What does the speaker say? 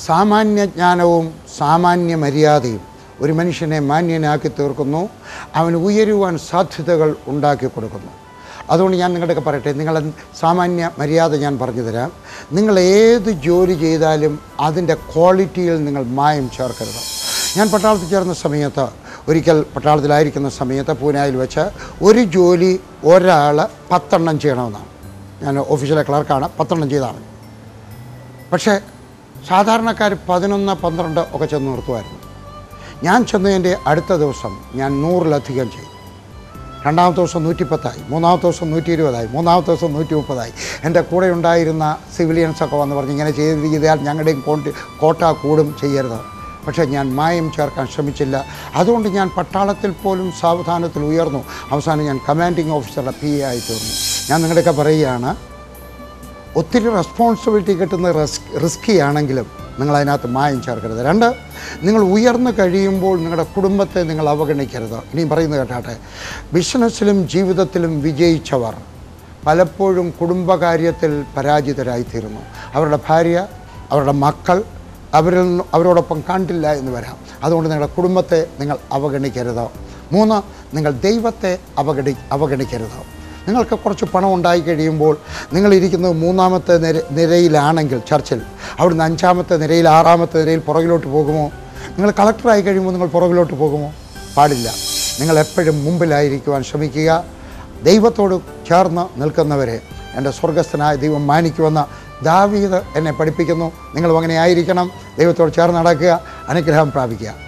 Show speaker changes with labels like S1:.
S1: സാമാന്യ ജ്ഞാനവും സാമാന്യ മര്യാദയും ഒരു മനുഷ്യനെ മാന്യനാക്കി തീർക്കുന്നു അവന് ഉയരുവാൻ സാധ്യതകൾ ഉണ്ടാക്കി കൊടുക്കുന്നു അതുകൊണ്ട് ഞാൻ നിങ്ങളുടെയൊക്കെ പറയട്ടെ നിങ്ങൾ സാമാന്യ മര്യാദ ഞാൻ പറഞ്ഞു തരാം നിങ്ങൾ ഏത് ജോലി ചെയ്താലും അതിൻ്റെ ക്വാളിറ്റിയിൽ നിങ്ങൾ മായം ചേർക്കരുത് ഞാൻ പട്ടാളത്തിൽ ചേർന്ന സമയത്ത് ഒരിക്കൽ പട്ടാളത്തിലായിരിക്കുന്ന സമയത്ത് പൂനായിൽ വെച്ച് ഒരു ജോലി ഒരാൾ പത്തെണ്ണം ചെയ്യണമെന്നാണ് ഞാൻ ഓഫീസിലെ ക്ലർക്കാണ് പത്തെണ്ണം ചെയ്താണ് പക്ഷേ സാധാരണക്കാർ പതിനൊന്ന് പന്ത്രണ്ട് ഒക്കെ ചെന്ന് നിർത്തുമായിരുന്നു ഞാൻ ചെന്നതിൻ്റെ അടുത്ത ദിവസം ഞാൻ നൂറിലധികം ചെയ്തു രണ്ടാമത്തെ ദിവസം നൂറ്റിപ്പത്തായി മൂന്നാമത്തെ ദിവസം നൂറ്റി ഇരുപതായി മൂന്നാമത്തെ ദിവസം നൂറ്റി മുപ്പതായി എൻ്റെ കൂടെ ഉണ്ടായിരുന്ന സിവിലിയൻസൊക്കെ വന്ന് പറഞ്ഞ് ഇങ്ങനെ ചെയ്ത് ചെയ്താൽ ഞങ്ങളുടെയും കോട്ടി കോട്ട കൂടും ചെയ്യരുത് പക്ഷേ ഞാൻ മായം ചേർക്കാൻ ശ്രമിച്ചില്ല അതുകൊണ്ട് ഞാൻ പട്ടാളത്തിൽ പോലും സാവധാനത്തിൽ ഉയർന്നു അവസാനം ഞാൻ കമാൻഡിങ് ഓഫീസറുടെ പി എ ആയി തീർന്നു ഞാൻ നിങ്ങളുടെയൊക്കെ പറയുകയാണ് ഒത്തിരി റെസ്പോൺസിബിലിറ്റി കിട്ടുന്ന റിസ്ക് റിസ്കി ആണെങ്കിലും നിങ്ങൾ അതിനകത്ത് മായം ചേർക്കരുത് രണ്ട് നിങ്ങൾ ഉയർന്നു കഴിയുമ്പോൾ നിങ്ങളുടെ കുടുംബത്തെ നിങ്ങൾ അവഗണിക്കരുത് ഇനിയും പറയുന്നത് കേട്ടാട്ടെ ബിസിനസ്സിലും ജീവിതത്തിലും വിജയിച്ചവർ പലപ്പോഴും കുടുംബകാര്യത്തിൽ പരാജിതരായിത്തീരുന്നു അവരുടെ ഭാര്യ അവരുടെ മക്കൾ അവരിൽ നിന്ന് അവരോടൊപ്പം കണ്ടില്ല എന്ന് വരാം അതുകൊണ്ട് നിങ്ങളുടെ കുടുംബത്തെ നിങ്ങൾ അവഗണിക്കരുത് മൂന്ന് നിങ്ങൾ ദൈവത്തെ അവഗണി അവഗണിക്കരുത് നിങ്ങൾക്ക് കുറച്ച് പണം ഉണ്ടായി കഴിയുമ്പോൾ നിങ്ങളിരിക്കുന്നത് മൂന്നാമത്തെ നിര നിരയിലാണെങ്കിൽ ചർച്ചിൽ അവിടുന്ന് അഞ്ചാമത്തെ നിരയിൽ ആറാമത്തെ നിരയിൽ പുറകിലോട്ട് പോകുമോ നിങ്ങൾ കളക്ടറായി കഴിയുമ്പോൾ നിങ്ങൾ പുറകിലോട്ട് പോകുമോ പാടില്ല നിങ്ങൾ എപ്പോഴും മുമ്പിലായിരിക്കുവാൻ ശ്രമിക്കുക ദൈവത്തോട് ചേർന്ന് നിൽക്കുന്നവരെ എൻ്റെ സ്വർഗസ്ഥനായ ദൈവം മാനിക്കുമെന്ന് ദാവീദ് എന്നെ പഠിപ്പിക്കുന്നു നിങ്ങളും അങ്ങനെ ആയിരിക്കണം ദൈവത്തോട് ചേർന്ന് നടക്കുക അനുഗ്രഹം പ്രാപിക്കുക